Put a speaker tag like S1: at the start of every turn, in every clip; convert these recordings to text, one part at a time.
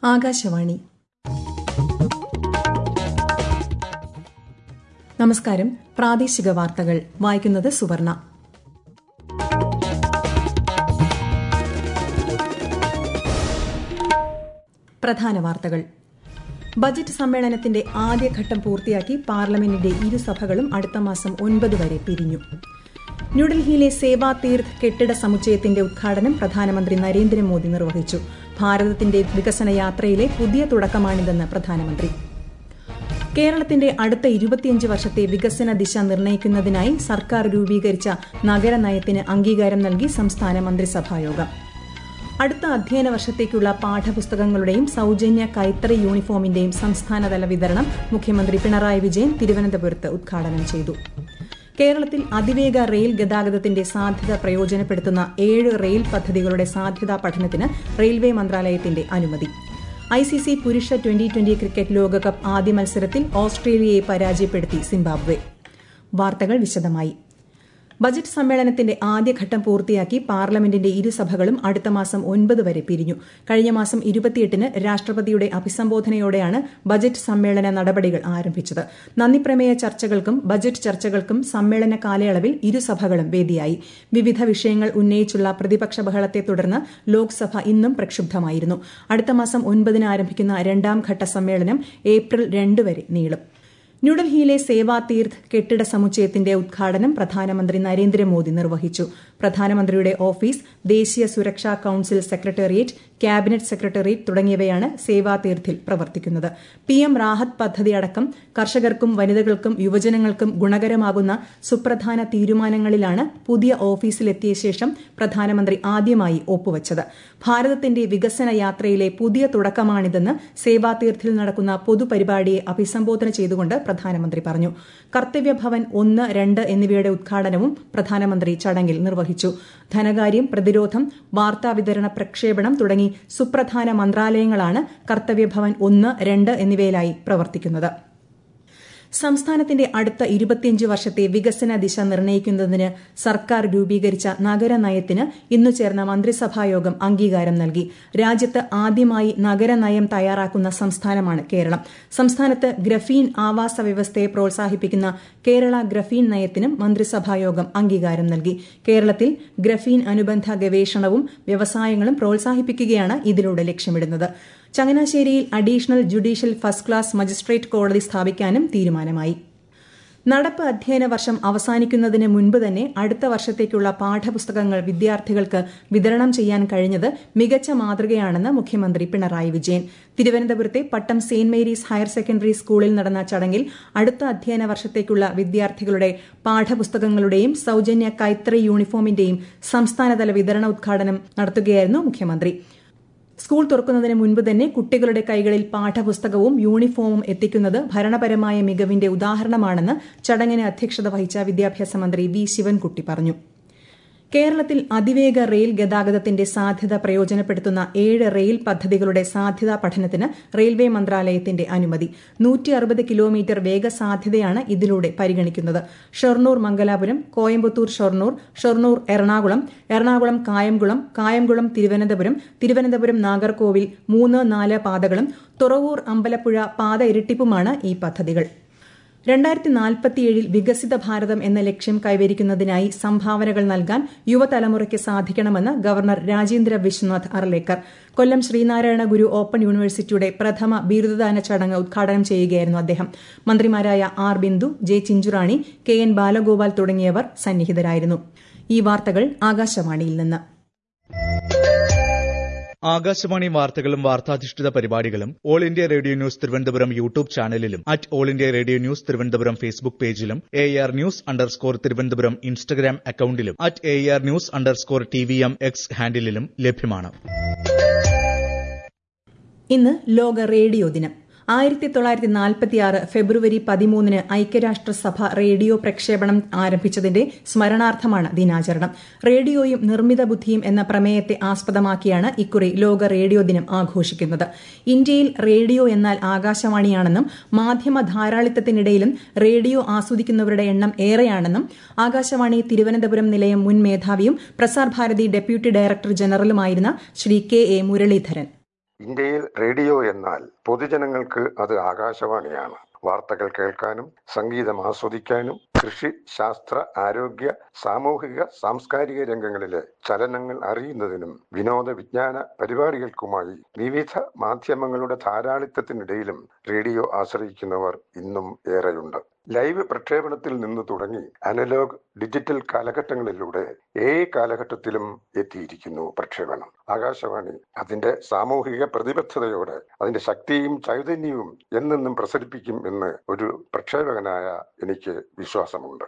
S1: ആകാശവാണി നമസ്കാരം പ്രാദേശിക വാർത്തകൾ വായിക്കുന്നത് സുവർണ പ്രധാന വാർത്തകൾ ബജറ്റ് സമ്മേളനത്തിന്റെ ആദ്യഘട്ടം പൂർത്തിയാക്കി പാർലമെന്റിന്റെ ഇരുസഭകളും അടുത്ത മാസം ഒൻപത് വരെ പിരിഞ്ഞു ന്യൂഡൽഹിയിലെ സേവാ തീർത്ത് കെട്ടിട സമുച്ചയത്തിന്റെ ഉദ്ഘാടനം പ്രധാനമന്ത്രി നരേന്ദ്രമോദി നിർവഹിച്ചു ഭാരതത്തിന്റെ വികസന യാത്രയിലെ പുതിയ തുടക്കമാണിതെന്ന് പ്രധാനമന്ത്രി കേരളത്തിന്റെ അടുത്ത ഇരുപത്തിയഞ്ച് വർഷത്തെ വികസന ദിശ നിർണ്ണയിക്കുന്നതിനായി സർക്കാർ രൂപീകരിച്ച നഗരനയത്തിന് അംഗീകാരം നൽകി സംസ്ഥാന മന്ത്രിസഭായോഗം അടുത്ത അധ്യയന വർഷത്തേക്കുള്ള പാഠപുസ്തകങ്ങളുടെയും സൌജന്യ കൈത്തറി യൂണിഫോമിന്റെയും സംസ്ഥാനതല വിതരണം മുഖ്യമന്ത്രി പിണറായി വിജയൻ തിരുവനന്തപുരത്ത് ഉദ്ഘാടനം ചെയ്തു കേരളത്തിൽ അതിവേഗ റെയിൽ ഗതാഗതത്തിന്റെ സാധ്യത പ്രയോജനപ്പെടുത്തുന്ന ഏഴ് റെയിൽ പദ്ധതികളുടെ സാധ്യതാ പഠനത്തിന് റെയിൽവേ മന്ത്രാലയത്തിന്റെ അനുമതി ഐസിസി പുരുഷ ട്വന്റി ട്വന്റി ക്രിക്കറ്റ് ലോകകപ്പ് ആദ്യ മത്സരത്തിൽ ഓസ്ട്രേലിയയെ പരാജയപ്പെടുത്തി സിംബാബ്വെ വാർത്തകൾ വിശദമായി ബജറ്റ് സമ്മേളനത്തിന്റെ ആദ്യഘട്ടം പൂർത്തിയാക്കി പാർലമെന്റിന്റെ ഇരുസഭകളും അടുത്ത മാസം ഒൻപത് വരെ പിരിഞ്ഞു കഴിഞ്ഞ മാസം ഇരുപത്തിയെട്ടിന് രാഷ്ട്രപതിയുടെ അഭിസംബോധനയോടെയാണ് ബജറ്റ് സമ്മേളന നടപടികൾ ആരംഭിച്ചത് നന്ദിപ്രമേയ ചർച്ചകൾക്കും ബജറ്റ് ചർച്ചകൾക്കും സമ്മേളന കാലയളവിൽ ഇരുസഭകളും വേദിയായി വിവിധ വിഷയങ്ങൾ ഉന്നയിച്ചുള്ള പ്രതിപക്ഷ ബഹളത്തെ തുടർന്ന് ലോക്സഭ ഇന്നും പ്രക്ഷുബ്ധമായിരുന്നു അടുത്ത മാസം ഒൻപതിന് ആരംഭിക്കുന്ന രണ്ടാം ഘട്ട സമ്മേളനം ഏപ്രിൽ രണ്ട് വരെ നീളും ന്യൂഡൽഹിയിലെ സേവാ തീർത്ത് കെട്ടിട സമുച്ചയത്തിന്റെ ഉദ്ഘാടനം പ്രധാനമന്ത്രി നരേന്ദ്രമോദി നിർവഹിച്ചു പ്രധാനമന്ത്രിയുടെ ഓഫീസ് ദേശീയ സുരക്ഷാ കൌൺസിൽ സെക്രട്ടേറിയറ്റ് ക്യാബിനറ്റ് സെക്രട്ടേറിയറ്റ് തുടങ്ങിയവയാണ് സേവാ തീർത്തിൽ പ്രവർത്തിക്കുന്നത് പി എം റാഹത്ത് പദ്ധതി അടക്കം കർഷകർക്കും വനിതകൾക്കും യുവജനങ്ങൾക്കും ഗുണകരമാകുന്ന സുപ്രധാന തീരുമാനങ്ങളിലാണ് പുതിയ ഓഫീസിലെത്തിയ ശേഷം പ്രധാനമന്ത്രി ആദ്യമായി ഒപ്പുവച്ചത് ഭാരതത്തിന്റെ വികസന യാത്രയിലെ പുതിയ തുടക്കമാണിതെന്ന് സേവാ തീർത്തിൽ നടക്കുന്ന പൊതുപരിപാടിയെ അഭിസംബോധന ചെയ്തുകൊണ്ട് പ്രധാനമന്ത്രി പറഞ്ഞു കർത്തവ്യഭവൻ ഒന്ന് രണ്ട് എന്നിവയുടെ ഉദ്ഘാടനവും പ്രധാനമന്ത്രി ചടങ്ങിൽ നിർവഹിച്ചു ധനകാര്യം പ്രതിരോധം വാർത്താവിതരണ പ്രക്ഷേപണം തുടങ്ങി സുപ്രധാന മന്ത്രാലയങ്ങളാണ് കർത്തവ്യഭവൻ ഒന്ന് രണ്ട് എന്നിവയിലായി പ്രവർത്തിക്കുന്നത് സംസ്ഥാനത്തിന്റെ അടുത്ത ഇരുപത്തിയഞ്ച് വർഷത്തെ വികസന ദിശ നിർണ്ണയിക്കുന്നതിന് സർക്കാർ രൂപീകരിച്ച നഗരനയത്തിന് ഇന്നു ചേർന്ന മന്ത്രിസഭായോഗം അംഗീകാരം നൽകി രാജ്യത്ത് ആദ്യമായി നഗരനയം തയ്യാറാക്കുന്ന സംസ്ഥാനമാണ് കേരളം സംസ്ഥാനത്ത് ഗ്രഫീൻ ആവാസ വ്യവസ്ഥയെ പ്രോത്സാഹിപ്പിക്കുന്ന കേരള ഗ്രഫീൻ നയത്തിനും മന്ത്രിസഭായോഗം അംഗീകാരം നൽകി കേരളത്തിൽ ഗ്രഫീൻ അനുബന്ധ ഗവേഷണവും വ്യവസായങ്ങളും പ്രോത്സാഹിപ്പിക്കുകയാണ് ഇതിലൂടെ ലക്ഷ്യമിടുന്നത് ചങ്ങനാശ്ശേരിയിൽ additional judicial first class magistrate കോടതി സ്ഥാപിക്കാനും തീരുമാനമായി നടപ്പ് അധ്യയന വർഷം അവസാനിക്കുന്നതിന് മുൻപ് തന്നെ അടുത്ത വർഷത്തേക്കുള്ള പാഠപുസ്തകങ്ങൾ വിദ്യാർത്ഥികൾക്ക് വിതരണം ചെയ്യാൻ കഴിഞ്ഞത് മികച്ച മാതൃകയാണെന്ന് മുഖ്യമന്ത്രി പിണറായി വിജയൻ തിരുവനന്തപുരത്തെ Pattom Saint Mary's higher secondary സ്കൂളിൽ നടന്ന ചടങ്ങിൽ അടുത്ത അധ്യയന വർഷത്തേക്കുള്ള വിദ്യാർത്ഥികളുടെ പാഠപുസ്തകങ്ങളുടെയും സൌജന്യ കൈത്തറി യൂണിഫോമിന്റെയും സംസ്ഥാനതല വിതരണ ഉദ്ഘാടനം നടത്തുകയായിരുന്നു മുഖ്യമന്ത്രി സ്കൂൾ തുറക്കുന്നതിന് മുൻപ് തന്നെ കുട്ടികളുടെ കൈകളിൽ പാഠപുസ്തകവും യൂണിഫോമും എത്തിക്കുന്നത് ഭരണപരമായ മികവിന്റെ ഉദാഹരണമാണെന്ന് ചടങ്ങിന് അധ്യക്ഷത വഹിച്ച വിദ്യാഭ്യാസ മന്ത്രി വി ശിവൻകുട്ടി പറഞ്ഞു കേരളത്തിൽ അതിവേഗ റെയിൽ ഗതാഗതത്തിന്റെ സാധ്യത പ്രയോജനപ്പെടുത്തുന്ന ഏഴ് റെയിൽ പദ്ധതികളുടെ സാധ്യതാ പഠനത്തിന് റെയിൽവേ മന്ത്രാലയത്തിന്റെ അനുമതി നൂറ്റി അറുപത് കിലോമീറ്റർ വേഗ സാധ്യതയാണ് ഇതിലൂടെ പരിഗണിക്കുന്നത് ഷൊർണൂർ മംഗലാപുരം കോയമ്പത്തൂർ ഷൊർണൂർ ഷൊർണൂർ എറണാകുളം എറണാകുളം കായംകുളം കായംകുളം തിരുവനന്തപുരം തിരുവനന്തപുരം നാഗർകോവിൽ മൂന്ന് നാല് പാതകളും തുറവൂർ അമ്പലപ്പുഴ പാത ഇരട്ടിപ്പുമാണ് ഈ പദ്ധതികൾ രണ്ടായിരത്തി നാൽപ്പത്തിയേഴിൽ വികസിത ഭാരതം എന്ന ലക്ഷ്യം കൈവരിക്കുന്നതിനായി സംഭാവനകൾ നൽകാൻ യുവതലമുറയ്ക്ക് സാധിക്കണമെന്ന് ഗവർണർ രാജേന്ദ്ര വിശ്വനാഥ് അർലേക്കർ കൊല്ലം ശ്രീനാരായണ ഗുരു ഓപ്പൺ യൂണിവേഴ്സിറ്റിയുടെ പ്രഥമ ബിരുദദാന ചടങ്ങ് ഉദ്ഘാടനം ചെയ്യുകയായിരുന്നു അദ്ദേഹം മന്ത്രിമാരായ R Bindu J Chinchurani K N Balagopal തുടങ്ങിയവർ സന്നിഹിതരായിരുന്നു ഈ വാർത്തകൾ ആകാശവാണിയിൽ നിന്ന്
S2: ആകാശവാണി വാർത്തകളും വാർത്താധിഷ്ഠിത പരിപാടികളും all India radio news Thiruvananthapuram YouTube ചാനലിലും at all India radio news Thiruvananthapuram Facebook പേജിലും A R news underscore Thiruvananthapuram Instagram അക്കൌണ്ടിലും at A R news underscore T V M X ഹാൻഡിലും ലഭ്യമാണ്
S1: ഇന്ന് ലോക റേഡിയോ ദിനം ആയിരത്തി തൊള്ളായിരത്തി നാൽപ്പത്തിയാറ് ഫെബ്രുവരി പതിമൂന്നിന് ഐക്യരാഷ്ട്രസഭ റേഡിയോ പ്രക്ഷേപണം ആരംഭിച്ചതിന്റെ സ്മരണാർത്ഥമാണ് ദിനാചരണം റേഡിയോയും നിർമ്മിത ബുദ്ധിയും എന്ന പ്രമേയത്തെ ആസ്പദമാക്കിയാണ് ഇക്കുറി ലോക റേഡിയോ ദിനം ആഘോഷിക്കുന്നത് ഇന്ത്യയിൽ റേഡിയോ എന്നാൽ ആകാശവാണിയാണെന്നും മാധ്യമ ധാരാളിത്തത്തിനിടയിലും റേഡിയോ ആസ്വദിക്കുന്നവരുടെ എണ്ണം ഏറെയാണെന്നും ആകാശവാണി തിരുവനന്തപുരം നിലയം മുൻ മേധാവിയും പ്രസാർ ഭാരതി ഡെപ്യൂട്ടി ഡയറക്ടർ ജനറലുമായിരുന്ന ശ്രീ കെ എ മുരളീധരൻ
S3: ഇന്ത്യയിൽ റേഡിയോ എന്നാൽ പൊതുജനങ്ങൾക്ക് അത് ആകാശവാണിയാണ് വാർത്തകൾ കേൾക്കാനും സംഗീതം ആസ്വദിക്കാനും കൃഷി ശാസ്ത്ര ആരോഗ്യ സാമൂഹിക സാംസ്കാരിക രംഗങ്ങളിലെ ചലനങ്ങൾ അറിയുന്നതിനും വിനോദ വിജ്ഞാന പരിപാടികൾക്കുമായി വിവിധ മാധ്യമങ്ങളുടെ ധാരാളിത്തത്തിനിടയിലും റേഡിയോ ആശ്രയിക്കുന്നവർ ഇന്നും ഏറെയുണ്ട് ലൈവ് പ്രക്ഷേപണത്തിൽ നിന്ന് തുടങ്ങി അനലോഗ് ഡിജിറ്റൽ കാലഘട്ടങ്ങളിലൂടെ ഏ കാലഘട്ടത്തിലും എത്തിയിരിക്കുന്നു പ്രക്ഷേപണം ആകാശവാണി അതിന്റെ സാമൂഹിക പ്രതിബദ്ധതയോടെ അതിന്റെ ശക്തിയും ചൈതന്യവും എന്നെന്നും പ്രസരിപ്പിക്കും എന്ന് ഒരു പ്രക്ഷേപകനായ എനിക്ക് വിശ്വാസമുണ്ട്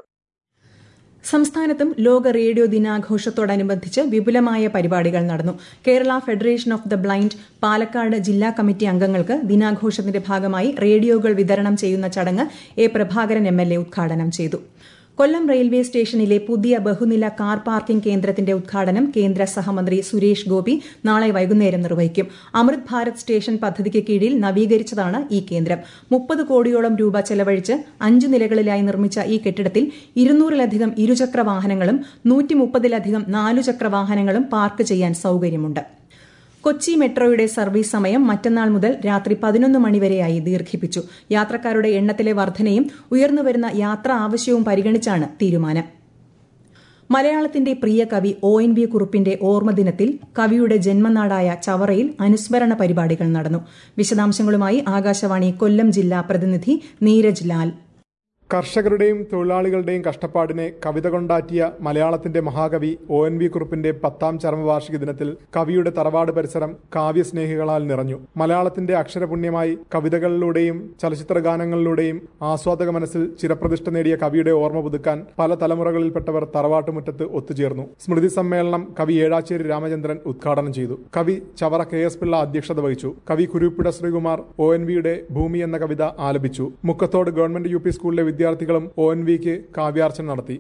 S1: സംസ്ഥാനത്തും ലോക റേഡിയോ ദിനാഘോഷത്തോടനുബന്ധിച്ച് വിപുലമായ പരിപാടികൾ നടന്നു Kerala federation of the blind Palakkad ജില്ലാ കമ്മിറ്റി അംഗങ്ങൾക്ക് ദിനാഘോഷത്തിന്റെ ഭാഗമായി റേഡിയോകൾ വിതരണം ചെയ്യുന്ന ചടങ്ങ് എ പ്രഭാകരൻ എം ഉദ്ഘാടനം ചെയ്തു കൊല്ലം റെയിൽവേ സ്റ്റേഷനിലെ പുതിയ ബഹുനില കാർ പാർക്കിംഗ് കേന്ദ്രത്തിന്റെ ഉദ്ഘാടനം കേന്ദ്ര സഹമന്ത്രി സുരേഷ് ഗോപി നാളെ വൈകുന്നേരം നിർവഹിക്കും അമൃത് ഭാരത് സ്റ്റേഷൻ പദ്ധതിക്ക് കീഴിൽ നവീകരിച്ചതാണ് ഈ കേന്ദ്രം മുപ്പത് കോടിയോളം രൂപ ചെലവഴിച്ച് അഞ്ചു നിലകളിലായി നിർമ്മിച്ച ഈ കെട്ടിടത്തിൽ ഇരുന്നൂറിലധികം ഇരുചക്ര വാഹനങ്ങളും നൂറ്റി മുപ്പതിലധികം നാലുചക്ര വാഹനങ്ങളും പാർക്ക് ചെയ്യാൻ സൌകര്യമുണ്ട് കൊച്ചി മെട്രോയുടെ സർവീസ് സമയം മറ്റന്നാൾ മുതൽ രാത്രി പതിനൊന്ന് മണിവരെയായി ദീർഘിപ്പിച്ചു യാത്രക്കാരുടെ എണ്ണത്തിലെ വർധനയും ഉയർന്നുവരുന്ന യാത്രാ ആവശ്യവും പരിഗണിച്ചാണ് തീരുമാനം മലയാളത്തിന്റെ പ്രിയ കവി ഒ എൻ വി കുറുപ്പിന്റെ ഓർമ്മദിനത്തിൽ കവിയുടെ ജന്മനാടായ ചവറയിൽ അനുസ്മരണ പരിപാടികൾ നടന്നു വിശദാംശങ്ങളുമായി ആകാശവാണി കൊല്ലം ജില്ലാ പ്രതിനിധി നീരജ് ലാൽ
S4: കർഷകരുടെയും തൊഴിലാളികളുടെയും കഷ്ടപ്പാടിനെ കവിത കൊണ്ടാറ്റിയ മലയാളത്തിന്റെ മഹാകവി ഒ എൻ വി കുറുപ്പിന്റെ പത്താം ചരമവാർഷിക ദിനത്തിൽ കവിയുടെ തറവാട് പരിസരം കാവ്യസ്നേഹികളാൽ നിറഞ്ഞു മലയാളത്തിന്റെ അക്ഷരപുണ്യമായി കവിതകളിലൂടെയും ചലച്ചിത്ര ഗാനങ്ങളിലൂടെയും ആസ്വാദക മനസ്സിൽ ചിരപ്രതിഷ്ഠ നേടിയ കവിയുടെ ഓർമ്മ പുതുക്കാൻ പല തലമുറകളിൽപ്പെട്ടവർ തറവാട്ടുമുറ്റത്ത് ഒത്തുചേർന്നു സ്മൃതി സമ്മേളനം കവി ഏഴാച്ചേരി രാമചന്ദ്രൻ ഉദ്ഘാടനം ചെയ്തു കവി ചവറ കെ എസ് പിള്ള അധ്യക്ഷത വഹിച്ചു കവി കുരുപ്പിട ശ്രീകുമാർ ഒ എൻ വിയുടെ ഭൂമി എന്ന കവിത ആലപിച്ചു മുക്കത്തോട് ഗവൺമെന്റ് യു പി സ്കൂളിലെ വിദ്യാർത്ഥികളും ഒ എൻ വിക്ക് കാവ്യാർച്ചന നടത്തി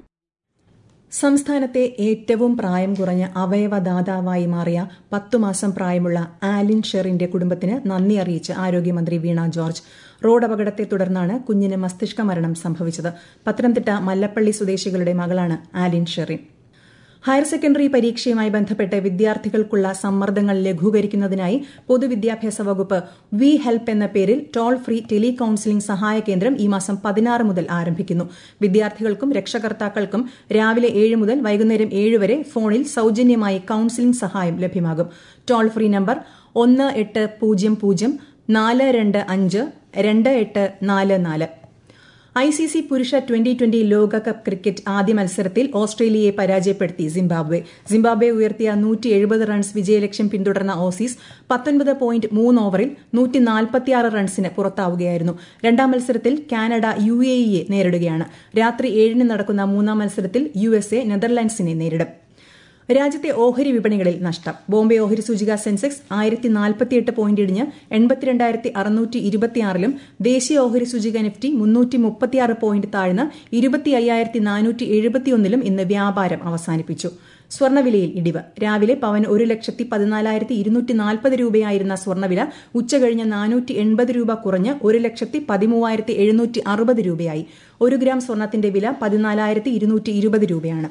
S1: സംസ്ഥാനത്തെ ഏറ്റവും പ്രായം കുറഞ്ഞ അവയവദാതാവായി മാറിയ പത്തു മാസം പ്രായമുള്ള ആലിൻ ഷെറിന്റെ കുടുംബത്തിന് നന്ദി അറിയിച്ച് ആരോഗ്യമന്ത്രി വീണ ജോർജ് റോഡ് അപകടത്തെ തുടർന്നാണ് കുഞ്ഞിന് മസ്തിഷ്ക മരണം സംഭവിച്ചത് പത്തനംതിട്ട മല്ലപ്പള്ളി സ്വദേശികളുടെ മകളാണ് ആലിൻ ഷെറിൻ ഹയർ സെക്കൻഡറി പരീക്ഷയുമായി ബന്ധപ്പെട്ട് വിദ്യാർത്ഥികൾക്കുള്ള സമ്മർദ്ദങ്ങൾ ലഘൂകരിക്കുന്നതിനായി പൊതുവിദ്യാഭ്യാസ വകുപ്പ് വി ഹെൽപ്പ് എന്ന പേരിൽ ടോൾ ഫ്രീ ടെലി കൌൺസിലിംഗ് സഹായ കേന്ദ്രം ഈ മാസം പതിനാറ് മുതൽ ആരംഭിക്കുന്നു വിദ്യാർത്ഥികൾക്കും രക്ഷകർത്താക്കൾക്കും രാവിലെ ഏഴ് മുതൽ വൈകുന്നേരം ഏഴ് വരെ ഫോണിൽ സൌജന്യമായി കൌൺസിലിംഗ് സഹായം ലഭ്യമാകും ടോൾ ഫ്രീ നമ്പർ ഒന്ന് എട്ട് പൂജ്യം പൂജ്യം നാല് രണ്ട് അഞ്ച് രണ്ട് എട്ട് നാല് നാല് ഐ സി സി പുരുഷ ട്വന്റി ട്വന്റി ലോകകപ്പ് ക്രിക്കറ്റ് ആദ്യ മത്സരത്തിൽ ഓസ്ട്രേലിയയെ പരാജയപ്പെടുത്തി സിംബാബ്വെ സിംബാബ്വെ ഉയർത്തിയ നൂറ്റി എഴുപത് റൺസ് വിജയലക്ഷ്യം പിന്തുടർന്ന ഓസീസ് പത്തൊൻപത് പോയിന്റ് മൂന്ന് ഓവറിൽ നൂറ്റി നാൽപ്പത്തിയാറ് റൺസിന് പുറത്താവുകയായിരുന്നു രണ്ടാം മത്സരത്തിൽ കാനഡ യു എ ഇയെ നേരിടുകയാണ് രാത്രി ഏഴിന് നടക്കുന്ന മൂന്നാം മത്സരത്തിൽ യു എസ് എ നെതർലാൻഡ്സിനെ നേരിടും രാജ്യത്തെ ഓഹരി വിപണികളിൽ നഷ്ടം ബോംബെ ഓഹരി സൂചിക സെൻസെക്സ് ആയിരത്തി നാൽപ്പത്തിയെട്ട് പോയിന്റ് ഇടിഞ്ഞ് എൺപത്തിരണ്ടായിരത്തി അറുന്നൂറ്റി ഇരുപത്തിയാറിലും ദേശീയ ഓഹരി സൂചിക നിഫ്റ്റി മുന്നൂറ്റി മുപ്പത്തിയാറ് പോയിന്റ് താഴ്ന്ന് ഇരുപത്തി അയ്യായിരത്തി നാനൂറ്റി എഴുപത്തിയൊന്നിലും ഇന്ന് വ്യാപാരം അവസാനിപ്പിച്ചു സ്വർണ്ണവിലയിൽ ഇടിവ് രാവിലെ പവൻ ഒരു ലക്ഷത്തി പതിനാലായിരത്തി ഇരുന്നൂറ്റി നാൽപ്പത് രൂപയായിരുന്ന സ്വർണ്ണവില ഉച്ചകഴിഞ്ഞ് നാനൂറ്റി എൺപത് രൂപ കുറഞ്ഞ് ഒരു ലക്ഷത്തി പതിമൂവായിരത്തി എഴുന്നൂറ്റി അറുപത് രൂപയായി ഒരു ഗ്രാം സ്വർണത്തിന്റെ വില പതിനാലായിരത്തി ഇരുന്നൂറ്റി ഇരുപത് രൂപയാണ്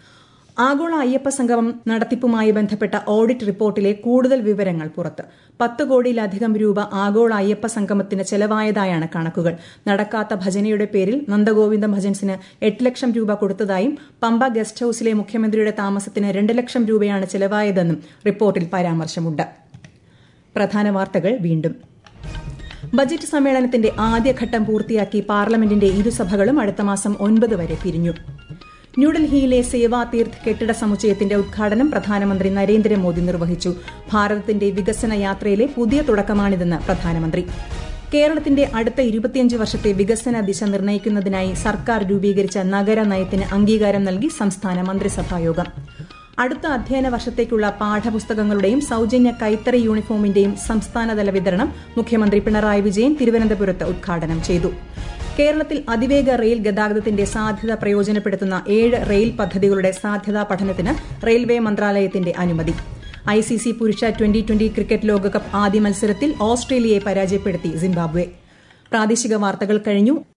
S1: ആഗോള അയ്യപ്പ സംഗമം നടത്തിപ്പുമായി ബന്ധപ്പെട്ട ഓഡിറ്റ് റിപ്പോർട്ടിലെ കൂടുതൽ വിവരങ്ങൾ പുറത്ത് പത്ത് കോടിയിലധികം രൂപ ആഗോള അയ്യപ്പ സംഗമത്തിന് ചെലവായതായാണ് കണക്കുകൾ നടക്കാത്ത ഭജനയുടെ പേരിൽ നന്ദഗോവിന്ദ ഭജൻസിന് എട്ട് ലക്ഷം രൂപ കൊടുത്തതായും പമ്പ ഗസ്റ്റ് ഹൌസിലെ മുഖ്യമന്ത്രിയുടെ താമസത്തിന് രണ്ട് ലക്ഷം രൂപയാണ് ചെലവായതെന്നും റിപ്പോർട്ടിൽ പരാമർശമുണ്ട് പ്രധാന വാർത്തകൾ വീണ്ടും ബജറ്റ് സമ്മേളനത്തിന്റെ ആദ്യഘട്ടം പൂർത്തിയാക്കി പാർലമെന്റിന്റെ ഇരുസഭകളും അടുത്ത മാസം ഒൻപത് വരെ പിരിഞ്ഞു ന്യൂഡൽഹിയിലെ സേവാ തീർത്ത് കെട്ടിട സമുച്ചയത്തിന്റെ ഉദ്ഘാടനം പ്രധാനമന്ത്രി നരേന്ദ്രമോദി നിർവഹിച്ചു ഭാരതത്തിന്റെ വികസന യാത്രയിലെ പുതിയ തുടക്കമാണിതെന്ന് പ്രധാനമന്ത്രി കേരളത്തിന്റെ അടുത്ത ഇരുപത്തിയഞ്ച് വർഷത്തെ വികസന ദിശ നിർണ്ണയിക്കുന്നതിനായി സർക്കാർ രൂപീകരിച്ച നഗര നയത്തിന് അംഗീകാരം നൽകി സംസ്ഥാന മന്ത്രിസഭായോഗം അടുത്ത അധ്യയന വർഷത്തേക്കുള്ള പാഠപുസ്തകങ്ങളുടെയും സൌജന്യ കൈത്തറി യൂണിഫോമിന്റെയും സംസ്ഥാനതല വിതരണം മുഖ്യമന്ത്രി പിണറായി വിജയൻ തിരുവനന്തപുരത്ത് ഉദ്ഘാടനം ചെയ്തു കേരളത്തിൽ അതിവേഗ റെയിൽ ഗതാഗതത്തിന്റെ സാധ്യത പ്രയോജനപ്പെടുത്തുന്ന ഏഴ് റെയിൽ പദ്ധതികളുടെ സാധ്യതാ പഠനത്തിന് റെയിൽവേ മന്ത്രാലയത്തിന്റെ അനുമതി ഐ സി സി പുരുഷ ട്വന്റി ട്വന്റി ക്രിക്കറ്റ് ലോകകപ്പ് ആദ്യ മത്സരത്തിൽ ഓസ്ട്രേലിയയെ പരാജയപ്പെടുത്തി സിംബാബ്വെ പ്രാദേശിക വാർത്തകൾ കഴിഞ്ഞു